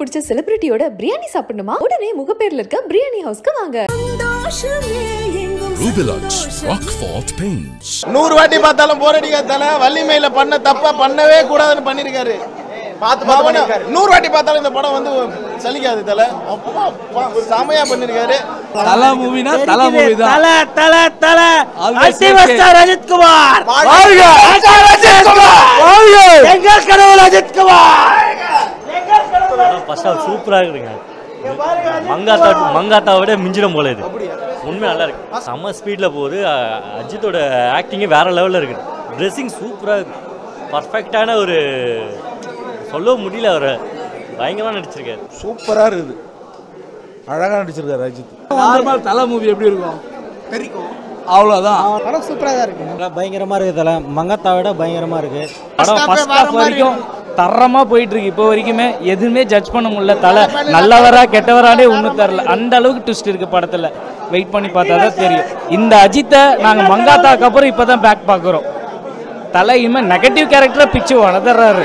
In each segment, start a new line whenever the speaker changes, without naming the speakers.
பிடிச்ச செலிபிரிட்டியோட பிரியாணி சாப்பிடணுமா உடனே முகப்பேர்ல இருக்க பிரியாணி ஹவுஸ்க்கு வாங்க
Rubilux Rockfort Paints.
நூறு வாட்டி பார்த்தாலும் போர் அடிக்காதால வள்ளிமையில பண்ண தப்பா பண்ணவே கூடாதுன்னு பண்ணிருக்காரு பார்த்து பார்த்து நூறு வாட்டி பார்த்தாலும் இந்த படம் வந்து சலிக்காது தல அப்பா, அப்பா, செமையா பண்ணிருக்காரு
தலா மூவினா தலா மூவி தான்
தல Thala Thala
Always
ultimate
okay.
Star Ajith Kumar
வாழ்க!
எங்க கடவுள் அஜித் குமார்
ஃபர்ஸ்ட் ஆஃப் சூப்பராக இருக்குங்க மங்காத்தா மங்காத்தாவை விட மிஞ்சிடும் போல இது உண்மை நல்லா இருக்கு செம்ம ஸ்பீடில் போகுது அ- அஜித்தோட ஆக்டிங்கே வேற லெவலில் இருக்குது ட்ரெஸ்ஸிங் சூப்பராக இருக்கு பர்ஃபெக்டான ஒரு சொல்ல முடியல அவரை பயங்கரமாக நடிச்சிருக்காரு
சூப்பராக இருக்குது அழகாக நடிச்சிருக்காரு அஜித்
நார்மல் தலா மூவி எப்படி இருக்கும் அவ்வளோதான்
படம் சூப்பரா தான் இருக்கு
பயங்கரமா இருக்கு தல மங்கத்தா விட பயங்கரமா இருக்கு
படம் ஃபர்ஸ்ட் ஹாஃப் வரைக்கும்
தரமா போயிட்டு இருக்கு இப்போ வரைக்குமே எதுவுமே ஜட்ஜ் பண்ண முடியல தலை நல்லவரா கெட்டவரானே ஒன்றும் தெரில அந்த அளவுக்கு ட்விஸ்ட் இருக்கு படத்துல வெயிட் பண்ணி பார்த்தா தான் தெரியும் இந்த அஜித்தை நாங்கள் மங்காத்தாக்கு அப்புறம் இப்போ தான் பேக் பார்க்குறோம் தலை இனிமேல் நெகட்டிவ் கேரக்டரை பிச்சு வளர்த்துறாரு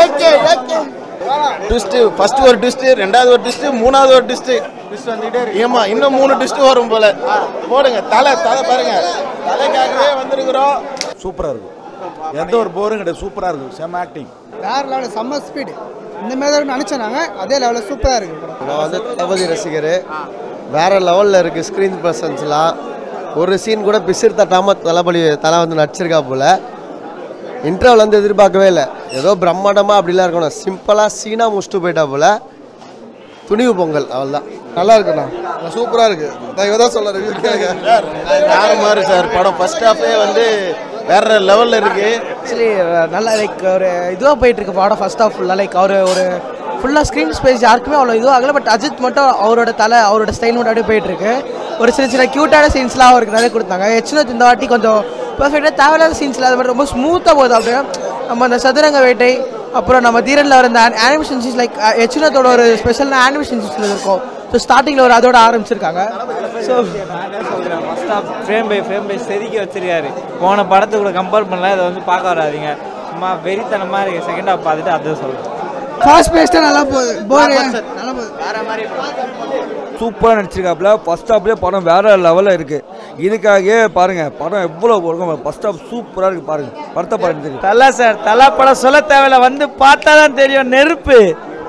ட்விஸ்ட் ஃபர்ஸ்ட் ஒரு ட்விஸ்ட் ரெண்டாவது ஒரு ட்விஸ்ட் மூணாவது ஒரு ட்விஸ்ட் ஏமா இன்னும் மூணு ட்விஸ்ட் வரும் போல போடுங்க தலை தலை பாருங்க தலைக்காகவே வந்திருக்கிறோம்
சூப்பராக இருக்கும் எந்த ஒரு போரும் கிடையாது சூப்பராக இருக்கும் செம்ம ஆக்டிங்
வேற லெவலில் செம்ம ஸ்பீடு இந்த மாதிரி தான் நினைச்சோம் நாங்க அதே லெவலில் சூப்பரா இருக்கு படம்
நான் வந்து தளபதி ரசிகர் வேற லெவலில் இருக்கு ஸ்க்ரீன் பர்சன்ஸ்லாம் ஒரு சீன் கூட பிசிறு தட்டாம தளபதி தலை வந்து நடிச்சிருக்கா போல இன்டர்வல் வந்து எதிர்பார்க்கவே இல்லை ஏதோ பிரம்மாண்டமா அப்படிலாம் இருக்கணும் சிம்பிளாக சீனாக முடிச்சுட்டு போயிட்டா போல துணிவு பொங்கல் அவள்தான் நல்லா இருக்குண்ணா சூப்பராக இருக்கு நான் இவ தான் சொல்ல ரிவ்யூ
சார் யாரு மாதிரி சார் படம் ஃபர்ஸ்ட் ஹாஃபே வந்து வேற லெவல்ல இருக்கு
ஆக்சுவலி நல்லா லைக் ஒரு இதுவாக போயிட்டு இருக்கு படம் ஃபர்ஸ்ட் ஆஃப் ஃபுல்லாக லைக் அவர் ஒரு ஃபுல்லாக ஸ்க்ரீன் ஸ்பேஸ் யாருக்குமே அவ்வளோ இதுவும் ஆகல பட் அஜித் மட்டும் அவரோட தலை அவரோட ஸ்டைல் மட்டும் அப்படியே போயிட்டு இருக்கு ஒரு சின்ன சின்ன க்யூட்டான சீன்ஸ்லாம் அவருக்கு நிறைய கொடுத்தாங்க எச்னத் இந்த வாட்டி கொஞ்சம் பர்ஃபெக்டாக தேவையில்லாத சீன்ஸில் அது மாதிரி ரொம்ப ஸ்மூத்தாக போகுது அப்படியே நம்ம அந்த சதுரங்க வேட்டை அப்புறம் நம்ம தீரனில் வர இந்த அனிமேஷன் சீன்ஸ் லைக் எச்னத்தோட ஒரு ஸ்பெஷலான அனிமேஷன் சீன்ஸில் இருக்கும் ஸோ ஸ்டார்டிங்கில் ஒரு அதோட ஆரம்பிச்சிருக்காங்க so
first half frame by frame by செதுக்கி வச்சிருக்காரு போன படத்தை கூட கம்பேர் பண்ணல இதை வந்து பார்க்க வராதீங்க சும்மா வெறித்தனமாக இருக்கு செகண்ட் ஹாஃப் பார்த்துட்டு அதை சொல்லுங்கள்
ஃபாஸ்ட் பேஸ்ட்டாக நல்லா போகுது போர் நல்லா போகுது
சூப்பராக நடிச்சிருக்காப்புல ஃபர்ஸ்ட் ஹாப்லேயே படம் வேற லெவலில் இருக்கு இதுக்காகவே பாருங்க படம் எவ்வளோ இருக்கும் ஃபர்ஸ்ட் ஹாப் சூப்பராக இருக்கு பாருங்க படத்தை பாருங்க தெரியும்
தலா சார் தலா படம் சொல்ல தேவையில்ல வந்து பார்த்தா தான் தெரியும் நெருப்பு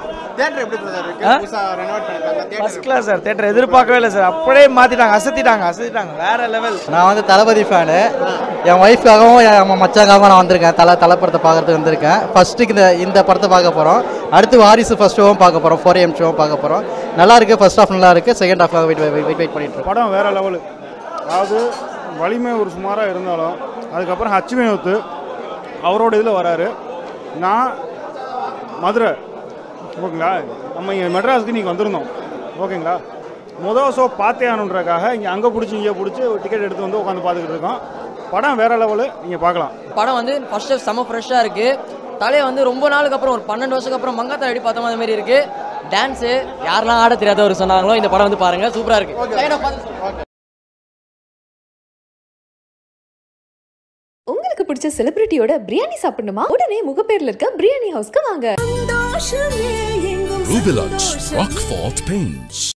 ஃபர்ஸ்ட் கிளாஸ் சார் தேட்டர் எதிர்பார்க்கவே இல்லை சார் அப்படியே மாத்திட்டாங்க அசத்திட்டாங்க அசத்திட்டாங்க வேற லெவல்
நான் வந்து தளபதி ஃபேனு என் ஒய்ஃப்காகவும் என் மச்சாக்காகவும் நான் வந்திருக்கேன் தலை தலை படத்தை பார்க்கறதுக்கு வந்திருக்கேன் ஃபர்ஸ்ட்டுக்கு இந்த இந்த படத்தை பார்க்க போகிறோம் அடுத்து வாரிசு ஃபர்ஸ்ட் ஷோவும் பார்க்க போகிறோம் ஃபோர் எம் ஷோவும் பார்க்க போகிறோம் நல்லா இருக்கு ஃபர்ஸ்ட் ஹாஃப் நல்லா இருக்கு second half wait wait wait பண்ணிட்டு இருக்கோம்
படம் வேற லெவலு அதாவது வலிமை ஒரு சுமாராக இருந்தாலும் அதுக்கப்புறம் ஹச்மேவத்து அவரோட இதில் வராரு நான் மதுரை ஓகேங்களா நம்ம இங்கே மெட்ராஸுக்கு நீங்கள் வந்திருந்தோம் ஓகேங்களா முதல் ஷோ பார்த்தே ஆகணுன்றக்காக இங்கே அங்கே பிடிச்சி இங்கே பிடிச்சி ஒரு டிக்கெட் எடுத்து வந்து உட்காந்து பார்த்துக்கிட்டு இருக்கோம் படம் வேற லெவலு நீங்கள் பார்க்கலாம்
படம் வந்து ஃபர்ஸ்ட் செம ஃப்ரெஷ்ஷாக இருக்கு தலையை வந்து ரொம்ப நாளுக்கு அப்புறம் ஒரு பன்னெண்டு வருஷத்துக்கு அப்புறம் மங்காத்தா எப்படி பார்த்த மாதிரி இருக்கு டான்ஸு யாரெல்லாம் ஆட தெரியாதவர் சொன்னாங்களோ இந்த படம் வந்து பாருங்க சூப்பராக இருக்கு Second half பார்த்து சொல்லுங்க.
உங்களுக்கு பிடிச்ச செலிபிரிட்டியோட பிரியாணி சாப்பிடணுமா உடனே முகப்பேர்ல இருக்க பிரியாணி ஹவுஸ்க்கு வாங்க
Rubilux Rockfort Paints.